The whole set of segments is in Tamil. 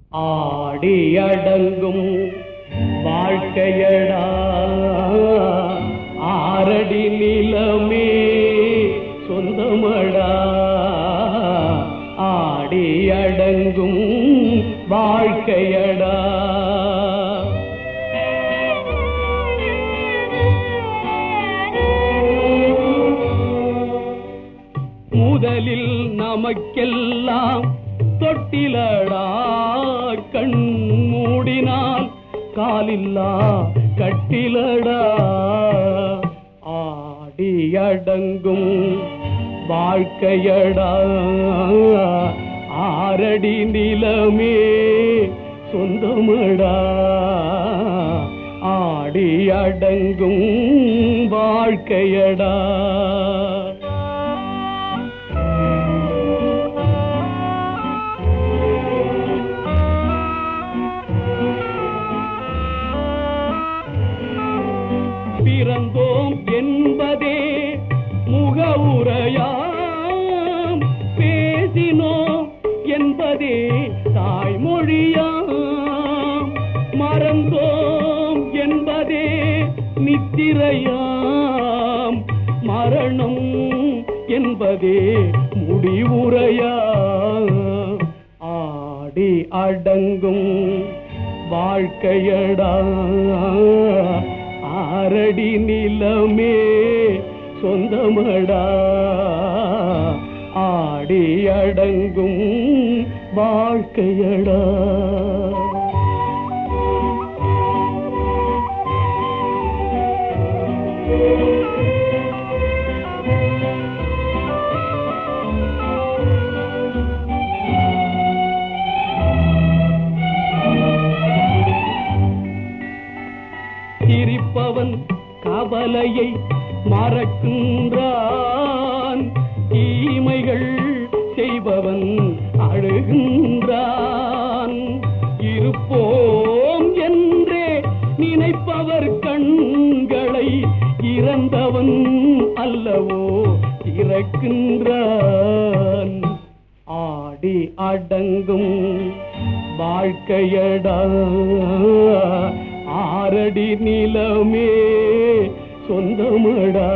ஆடி அடங்கும் வாழ்க்கையடா ஆரடி நிலமே சொந்தமடா ஆடி அடங்கும் வாழ்க்கையடா முதலில் நமக்கெல்லாம் தொட்டிலடா கண் மூடினால் காலில்லா கட்டிலடா ஆடி அடங்கும் வாழ்க்கையடா ஆரடி நிலமே சொந்தமடா ஆடி அடங்கும் வாழ்க்கையடா பிறந்தோம் என்பதே முகவுரையாம் பேசினோம் என்பதே தாய்மொழியாம் மறந்தோம் என்பதே நித்திரையாம் மரணம் என்பதே முடிவுரையாம் ஆடி அடங்கும் வாழ்க்கையடா ஆரடி நிலமே சொந்தமடா ஆடி அடங்கும் வாழ்க்கையடா சிரிப்பவன் கவலையை மறக்கின்றான் தீமைகள் செய்பவன் அழுகின்றான் இருப்போம் என்றே நினைப்பவர் கண்களை இறந்தவன் அல்லவோ திறக்கின்றான் ஆடி அடங்கும் வாழ்க்கையடா ஆரடி நிலமே சொந்தமடா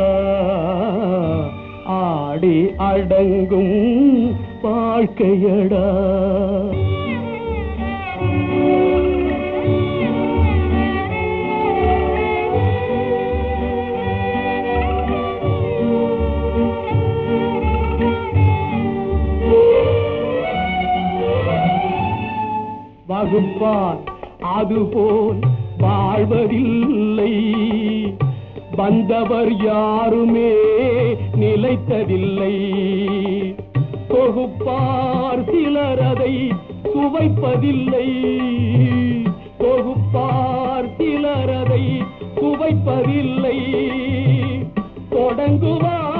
ஆடி அடங்கும் வாழ்க்கையடா வகுப்பான் அதுபோல் வாழ்வதில்லை வந்தவர் யாருமே நிலைத்ததில்லை தொகுப்பார் சிலர் அதை சுவைப்பதில்லை தொகுப்பார் சிலர் அதை சுவைப்பதில்லை தொடங்குவார்